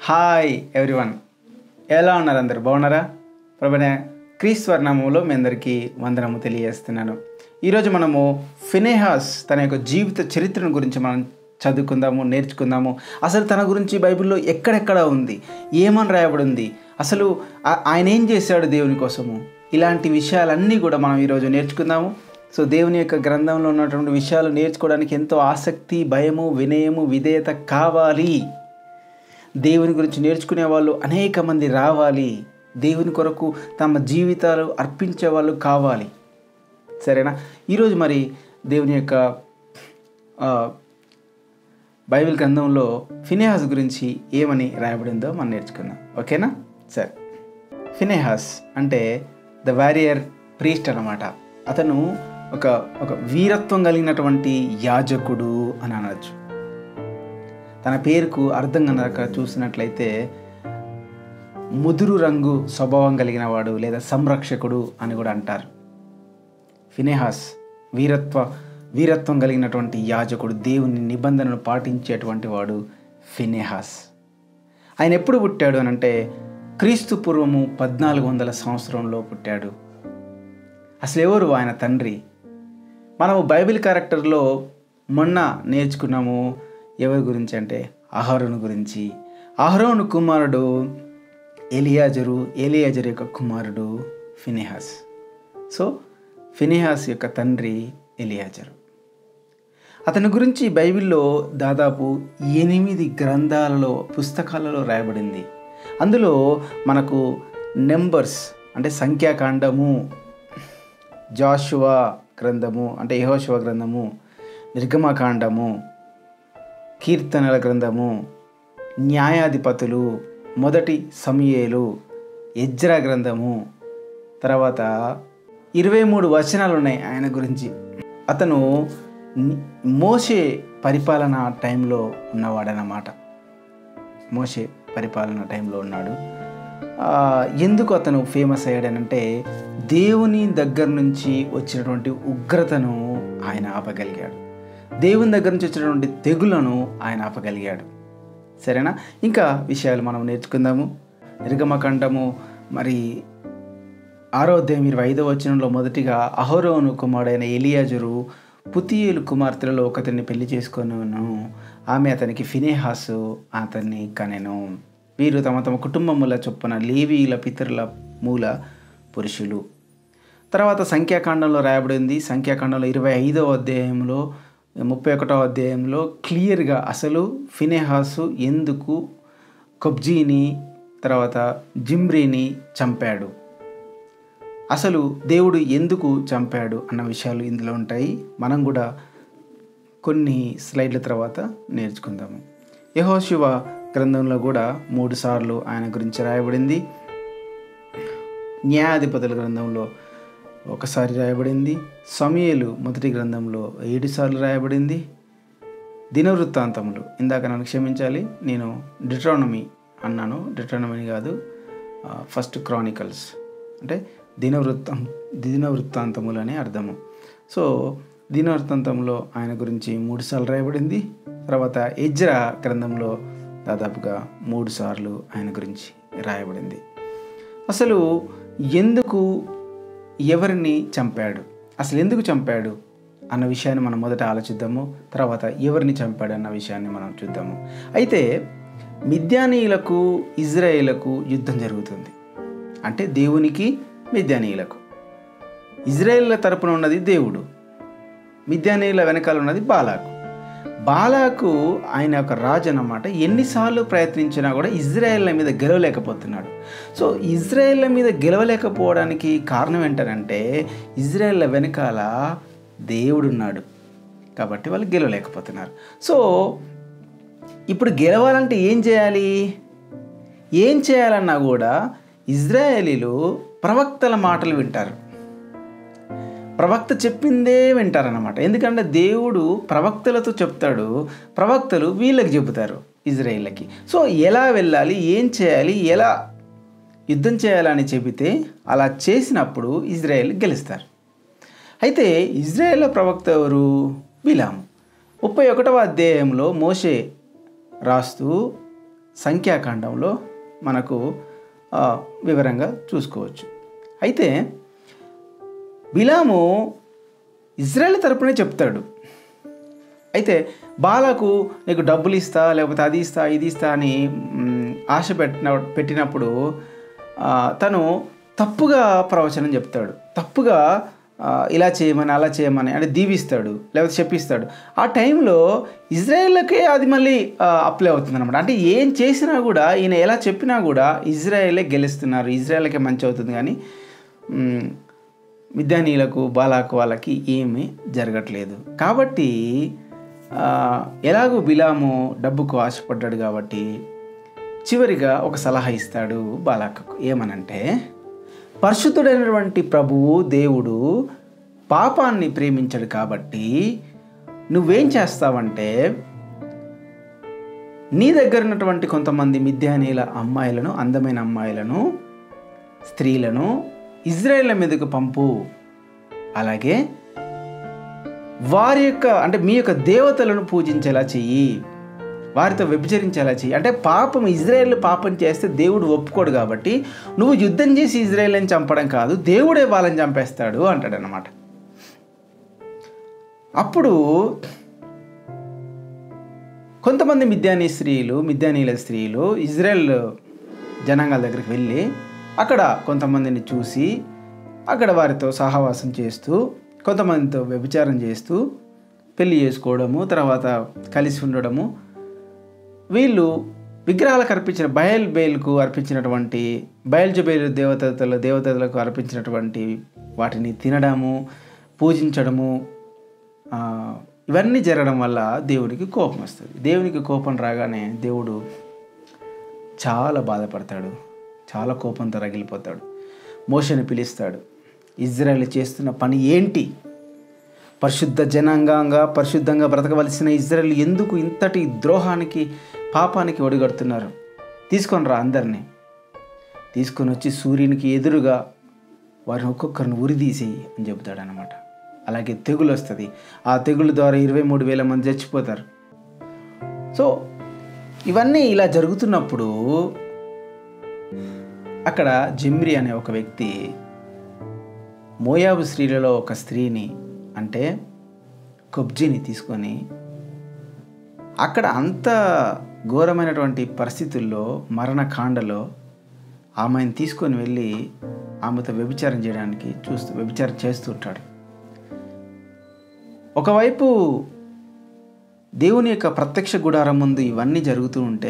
hi everyone ఎలా ఉన్నారు అందరు బాగున్నారా ప్రభునే క్రీశ్వర్ నామంలో మీ అందరికీ వందనము తెలియజేస్తున్నాను ఈరోజు మనము ఫినేహాస్ తన యొక్క జీవిత చరిత్రను గురించి మనం చదువుకుందాము నేర్చుకుందాము అసలు తన గురించి బైబిల్లో ఎక్కడెక్కడ ఉంది ఏమని రాయబడి ఉంది అసలు ఆ- ఆయన ఏం చేశాడు దేవుని కోసము ఇలాంటి విషయాలన్నీ కూడా మనం ఈరోజు నేర్చుకుందాము సో దేవుని యొక్క గ్రంథంలో ఉన్నటువంటి విషయాలు నేర్చుకోవడానికి ఎంతో ఆసక్తి భయము వినయము విధేయత కావాలి దేవుని గురించి నేర్చుకునే వాళ్ళు అనేక మంది రావాలి దేవుని కొరకు తమ జీవితాలు అర్పించే వాళ్ళు కావాలి సరేనా ఈరోజు మరి దేవుని యొక్క ఆ, బైబిల్ గ్రంథంలో ఫినేహాస్ గురించి ఏమని రాయబడిందో మనం నేర్చుకుందాం ఓకేనా సరే ఫినేహాస్ అంటే ద వారియర్ ప్రీస్ట్ అన్నమాట అతను ఒక ఒక వీరత్వం కలిగినటువంటి యాజకుడు అని అనొచ్చు తన పేరుకు అర్థం కనుక చూసినట్లయితే ముదురు రంగు స్వభావం కలిగిన వాడు లేదా సంరక్షకుడు అని కూడా అంటారు ఫినేహాస్ వీరత్వ వీరత్వం కలిగినటువంటి యాజకుడు దేవుని నిబంధనను పాటించేటువంటి వాడు ఫినేహాస్ ఆయన ఎప్పుడు పుట్టాడు అని అంటే క్రీస్తు పూర్వము పద్నాలుగు వందల సంవత్సరంలో పుట్టాడు అసలు ఎవరు ఆయన తండ్రి మనము బైబిల్ క్యారెక్టర్లో మొన్న నేర్చుకున్నాము ఎవరి గురించి అంటే అహరోను గురించి అహరోను కుమారుడు ఎలియాజరు ఎలియాజరు యొక్క కుమారుడు ఫినిహాస్ సో ఫినిహాస్ యొక్క తండ్రి ఎలియాజరు అతని గురించి బైబిల్లో దాదాపు ఎనిమిది గ్రంథాలలో పుస్తకాలలో రాయబడింది అందులో మనకు నెంబర్స్ అంటే సంఖ్యాకాండము జాషువా గ్రంథము అంటే యహోశివ గ్రంథము నిర్గమకాండము కీర్తనల గ్రంథము న్యాయాధిపతులు మొదటి సమయేలు ఎజ్రా గ్రంథము తర్వాత ఇరవై మూడు వచనాలు ఉన్నాయి ఆయన గురించి అతను ని- మోషే పరిపాలన టైంలో ఉన్నవాడనమాట మోషే పరిపాలన టైంలో ఉన్నాడు ఆ, ఎందుకు అతను ఫేమస్ అయ్యాడనంటే దేవుని దగ్గర నుంచి వచ్చినటువంటి ఉగ్రతను ఆయన ఆపగలిగాడు దేవుని దగ్గర నుంచి వచ్చినటువంటి తెగులను ఆయన ఆపగలిగాడు సరేనా ఇంకా విషయాలు మనం నేర్చుకుందాము నిర్గమకండము మరి ఆరో అధ్యాయం ఇరవై ఐదో వచనంలో మొదటిగా అహరోను కుమారుడైన ఎలియాజరు పుతియేలు కుమార్తెలలో ఒకరిని పెళ్లి చేసుకొనును ఆమె అతనికి ఫినేహాసు అతన్ని కనెను వీరు తమ తమ కుటుంబముల చొప్పున లేవీల పితరుల మూల పురుషులు తర్వాత సంఖ్యాకాండంలో రాయబడింది సంఖ్యాకాండంలో ఇరవై ఐదవ అధ్యాయంలో ముప్పై ఒకటవ అధ్యాయంలో క్లియర్గా అసలు ఫినేహాసు ఎందుకు కొబ్జీని తర్వాత జిమ్రీని చంపాడు అసలు దేవుడు ఎందుకు చంపాడు అన్న విషయాలు ఇందులో ఉంటాయి మనం కూడా కొన్ని స్లైడ్ల తర్వాత నేర్చుకుందాము యహోశివ గ్రంథంలో కూడా మూడు సార్లు ఆయన గురించి రాయబడింది న్యాయాధిపతుల గ్రంథంలో ఒకసారి రాయబడింది సమయలు మొదటి గ్రంథంలో ఏడు సార్లు రాయబడింది దినవృత్తాంతములు ఇందాక నన్ను క్షమించాలి నేను డిట్రానమీ అన్నాను డిట్రానమీ కాదు ఫస్ట్ క్రానికల్స్ అంటే దినవృత్తం దినవృత్తాంతములు అనే అర్థము సో దినవృత్తాంతంలో ఆయన గురించి మూడు సార్లు రాయబడింది తర్వాత ఎజ్రా గ్రంథంలో దాదాపుగా మూడు సార్లు ఆయన గురించి రాయబడింది అసలు ఎందుకు ఎవరిని చంపాడు అసలు ఎందుకు చంపాడు అన్న విషయాన్ని మనం మొదట ఆలోచిద్దాము తర్వాత ఎవరిని చంపాడు అన్న విషయాన్ని మనం చూద్దాము అయితే మిద్యానీయులకు ఇజ్రాయేలకు యుద్ధం జరుగుతుంది అంటే దేవునికి మిద్యానీయులకు ఇజ్రాయేళ్ల తరపున ఉన్నది దేవుడు మిద్యానీయుల వెనకాల ఉన్నది బాలాకు బాలాకు ఆయన యొక్క రాజు అన్నమాట ఎన్నిసార్లు ప్రయత్నించినా కూడా ఇజ్రాయేళ్ల మీద గెలవలేకపోతున్నాడు సో ఇజ్రాయేళ్ల మీద గెలవలేకపోవడానికి కారణం ఏంటంటే ఇజ్రాయేళ్ల వెనకాల దేవుడున్నాడు కాబట్టి వాళ్ళు గెలవలేకపోతున్నారు సో ఇప్పుడు గెలవాలంటే ఏం చేయాలి ఏం చేయాలన్నా కూడా ఇజ్రాయేలీలు ప్రవక్తల మాటలు వింటారు ప్రవక్త చెప్పిందే వింటారన్నమాట ఎందుకంటే దేవుడు ప్రవక్తలతో చెప్తాడు ప్రవక్తలు వీళ్ళకి చెబుతారు ఇజ్రాయిల్లకి సో ఎలా వెళ్ళాలి ఏం చేయాలి ఎలా యుద్ధం చేయాలని చెబితే అలా చేసినప్పుడు ఇజ్రాయెల్ గెలుస్తారు అయితే ఇజ్రాయేల్ ప్రవక్త ఎవరు బిలాము ముప్పై ఒకటవ అధ్యాయంలో మోషే రాస్తూ సంఖ్యాకాండంలో మనకు ఆ, వివరంగా చూసుకోవచ్చు అయితే బిలాము ఇజ్రాయెల్ తరపునే చెప్తాడు అయితే బాలకు నీకు డబ్బులు ఇస్తా లేకపోతే అది ఇస్తా ఇది ఇస్తా అని మ్, ఆశ పెట్టిన పెట్టినప్పుడు ఆ, తను తప్పుగా ప్రవచనం చెప్తాడు తప్పుగా ఆ, ఇలా చేయమని అలా చేయమని అంటే దీవిస్తాడు లేకపోతే చెప్పిస్తాడు ఆ టైంలో ఇజ్రాయేల్కే అది మళ్ళీ అప్లై అవుతుంది అనమాట అంటే ఏం చేసినా కూడా ఈయన ఎలా చెప్పినా కూడా ఇజ్రాయేలే గెలుస్తున్నారు ఇజ్రాయేల్కే మంచి అవుతుంది కానీ మ్, మిద్యానీలకు బాలాకు వాళ్ళకి ఏమీ జరగట్లేదు కాబట్టి ఆ, ఎలాగో బిలాము డబ్బుకు ఆశపడ్డాడు కాబట్టి చివరిగా ఒక సలహా ఇస్తాడు బాలాకకు ఏమనంటే పరిశుద్ధుడైనటువంటి ప్రభువు దేవుడు పాపాన్ని ప్రేమించడు కాబట్టి నువ్వేం చేస్తావంటే నీ దగ్గర ఉన్నటువంటి కొంతమంది మిద్యానీల అమ్మాయిలను అందమైన అమ్మాయిలను స్త్రీలను ఇజ్రాయేళ్ల మీదకు పంపు అలాగే వారి యొక్క అంటే మీ యొక్క దేవతలను పూజించేలా చెయ్యి వారితో వ్యభిచరించేలా చెయ్యి అంటే పాపం ఇజ్రాయేల్ పాపం చేస్తే దేవుడు ఒప్పుకోడు కాబట్టి నువ్వు యుద్ధం చేసి ఇజ్రాయేల్ని చంపడం కాదు దేవుడే వాళ్ళని చంపేస్తాడు అంటాడు అనమాట అప్పుడు కొంతమంది మిద్యానీ స్త్రీలు మిద్యానీల స్త్రీలు ఇజ్రాయెల్ జనాంగాల దగ్గరికి వెళ్ళి అక్కడ కొంతమందిని చూసి అక్కడ వారితో సహవాసం చేస్తూ కొంతమందితో వ్యభిచారం చేస్తూ పెళ్లి చేసుకోవడము తర్వాత కలిసి ఉండడము వీళ్ళు విగ్రహాలకు అర్పించిన బయల్ బేల్కు అర్పించినటువంటి బయల్జబేలు దేవతల దేవతలకు అర్పించినటువంటి వాటిని తినడము పూజించడము ఆ, ఇవన్నీ జరగడం వల్ల దేవుడికి కోపం వస్తుంది దేవునికి కోపం రాగానే దేవుడు చాలా బాధపడతాడు చాలా కోపంతో రగిలిపోతాడు మోషని పిలుస్తాడు ఇజ్రాయెల్ చేస్తున్న పని ఏంటి పరిశుద్ధ జనాంగంగా పరిశుద్ధంగా బ్రతకవలసిన ఇజ్రాయెల్ ఎందుకు ఇంతటి ద్రోహానికి పాపానికి ఒడిగడుతున్నారు తీసుకొని రా అందరినీ తీసుకొని వచ్చి సూర్యునికి ఎదురుగా వారిని ఒక్కొక్కరిని ఉరిదీసేయి అని చెబుతాడు అనమాట అలాగే తెగులు వస్తుంది ఆ తెగులు ద్వారా ఇరవై మూడు వేల మంది చచ్చిపోతారు సో ఇవన్నీ ఇలా జరుగుతున్నప్పుడు అక్కడ జిమ్రి అనే ఒక వ్యక్తి మోయాబు స్త్రీలలో ఒక స్త్రీని అంటే కొబ్జీని తీసుకొని అక్కడ అంత ఘోరమైనటువంటి పరిస్థితుల్లో మరణకాండలో ఆమెను తీసుకొని వెళ్ళి ఆమెతో వ్యభిచారం చేయడానికి చూస్తూ వ్యభిచారం చేస్తూ ఉంటాడు ఒకవైపు దేవుని యొక్క ప్రత్యక్ష గుడారం ముందు ఇవన్నీ జరుగుతూ ఉంటే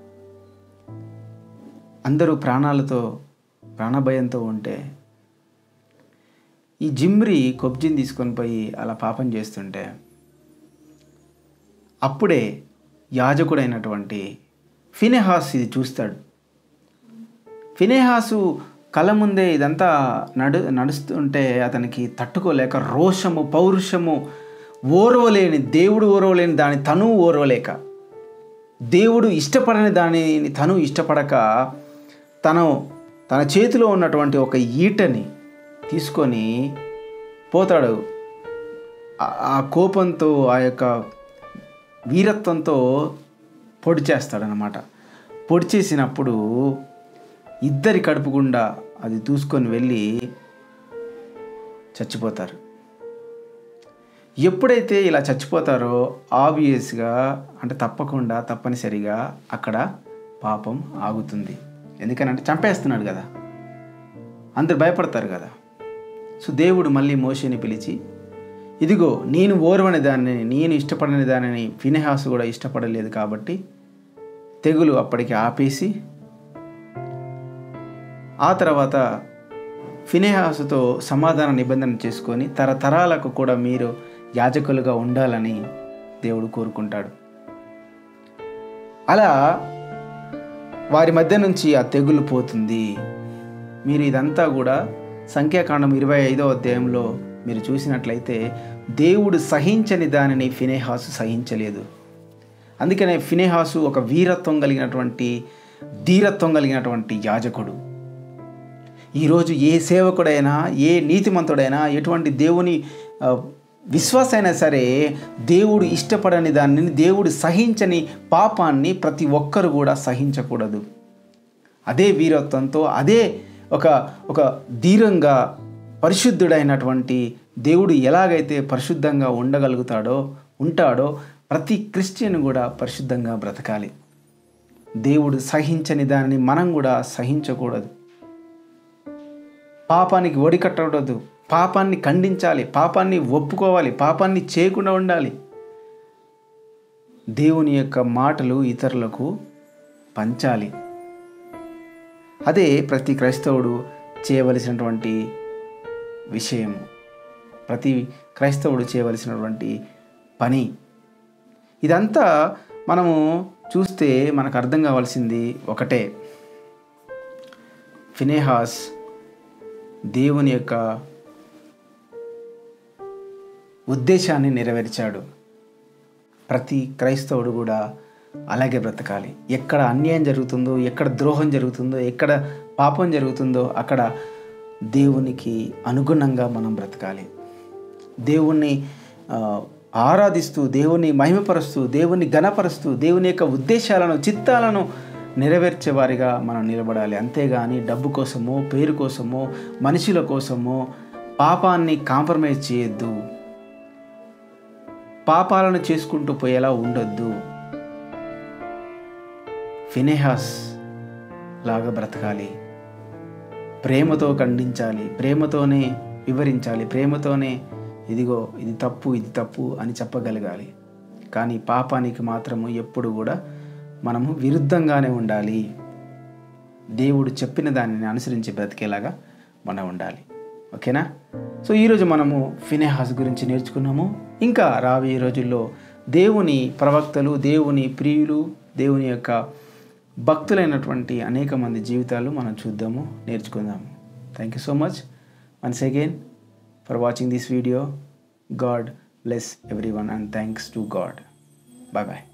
అందరూ ప్రాణాలతో ప్రాణభయంతో ఉంటే ఈ జిమ్రి కొబ్జిని తీసుకొని పోయి అలా పాపం చేస్తుంటే అప్పుడే యాజకుడైనటువంటి ఫినెహాస్ ఇది చూస్తాడు ఫినెహాసు కళ్ళ ముందే ఇదంతా నడు నడుస్తుంటే అతనికి తట్టుకోలేక రోషము పౌరుషము ఓర్వలేని దేవుడు ఓర్వలేని దాని తను ఓర్వలేక దేవుడు ఇష్టపడని దానిని తను ఇష్టపడక తను తన చేతిలో ఉన్నటువంటి ఒక ఈటని తీసుకొని పోతాడు ఆ- ఆ కోపంతో ఆ యొక్క వీరత్వంతో పొడి చేస్తాడనమాట పొడి చేసినప్పుడు ఇద్దరి కడుపు గుండా అది దూసుకొని వెళ్ళి చచ్చిపోతారు ఎప్పుడైతే ఇలా చచ్చిపోతారో ఆబ్వియస్గా అంటే తప్పకుండా తప్పనిసరిగా అక్కడ పాపం ఆగుతుంది ఎందుకనంటే చంపేస్తున్నాడు కదా అందరు భయపడతారు కదా సో దేవుడు మళ్ళీ మోషని పిలిచి ఇదిగో నేను ఓర్వని దానిని నేను ఇష్టపడని దానిని ఫినెహాసు కూడా ఇష్టపడలేదు కాబట్టి తెగులు అప్పటికి ఆపేసి ఆ తర్వాత ఫినెహాసుతో సమాధాన నిబంధన చేసుకొని తరతరాలకు కూడా మీరు యాజకులుగా ఉండాలని దేవుడు కోరుకుంటాడు అలా వారి మధ్య నుంచి ఆ తెగులు పోతుంది మీరు ఇదంతా కూడా సంఖ్యాకాండం ఇరవై ఐదో అధ్యాయంలో మీరు చూసినట్లయితే దేవుడు సహించని దానిని ఫినేహాసు సహించలేదు అందుకనే ఫినేహాసు ఒక వీరత్వం కలిగినటువంటి ధీరత్వం కలిగినటువంటి యాజకుడు ఈరోజు ఏ సేవకుడైనా ఏ నీతిమంతుడైనా ఎటువంటి దేవుని ఆ, విశ్వాస అయినా సరే దేవుడు ఇష్టపడని దాన్ని దేవుడు సహించని పాపాన్ని ప్రతి ఒక్కరు కూడా సహించకూడదు అదే వీరత్వంతో అదే ఒక ఒక ధీరంగా పరిశుద్ధుడైనటువంటి దేవుడు ఎలాగైతే పరిశుద్ధంగా ఉండగలుగుతాడో ఉంటాడో ప్రతి క్రిస్టియన్ కూడా పరిశుద్ధంగా బ్రతకాలి దేవుడు సహించని దానిని మనం కూడా సహించకూడదు పాపానికి ఒడికట్టకూడదు పాపాన్ని ఖండించాలి పాపాన్ని ఒప్పుకోవాలి పాపాన్ని చేయకుండా ఉండాలి దేవుని యొక్క మాటలు ఇతరులకు పంచాలి అదే ప్రతి క్రైస్తవుడు చేయవలసినటువంటి విషయం ప్రతి క్రైస్తవుడు చేయవలసినటువంటి పని ఇదంతా మనము చూస్తే మనకు అర్థం కావాల్సింది ఒకటే ఫినేహాస్ దేవుని యొక్క ఉద్దేశాన్ని నెరవేర్చాడు ప్రతి క్రైస్తవుడు కూడా అలాగే బ్రతకాలి ఎక్కడ అన్యాయం జరుగుతుందో ఎక్కడ ద్రోహం జరుగుతుందో ఎక్కడ పాపం జరుగుతుందో అక్కడ దేవునికి అనుగుణంగా మనం బ్రతకాలి దేవుణ్ణి ఆ, ఆరాధిస్తూ దేవుని మహిమపరుస్తూ దేవుని ఘనపరుస్తూ దేవుని యొక్క ఉద్దేశాలను చిత్తాలను నెరవేర్చే వారిగా మనం నిలబడాలి అంతేగాని డబ్బు కోసమో పేరు కోసమో మనుషుల కోసమో పాపాన్ని కాంప్రమైజ్ చేయొద్దు పాపాలను చేసుకుంటూ పోయేలా ఉండొద్దు ఫినెహాస్ లాగా బ్రతకాలి ప్రేమతో ఖండించాలి ప్రేమతోనే వివరించాలి ప్రేమతోనే ఇదిగో ఇది తప్పు ఇది తప్పు అని చెప్పగలగాలి కానీ పాపానికి మాత్రము ఎప్పుడు కూడా మనము విరుద్ధంగానే ఉండాలి దేవుడు చెప్పిన దానిని అనుసరించి బ్రతికేలాగా మనం ఉండాలి ఓకేనా సో ఈరోజు మనము ఫినెహాస్ గురించి నేర్చుకున్నాము ఇంకా రాబోయే రోజుల్లో దేవుని ప్రవక్తలు దేవుని ప్రియులు దేవుని యొక్క భక్తులైనటువంటి అనేక మంది జీవితాలు మనం చూద్దాము నేర్చుకుందాము thank you so much once again for watching this video God bless everyone and thanks to God bye bye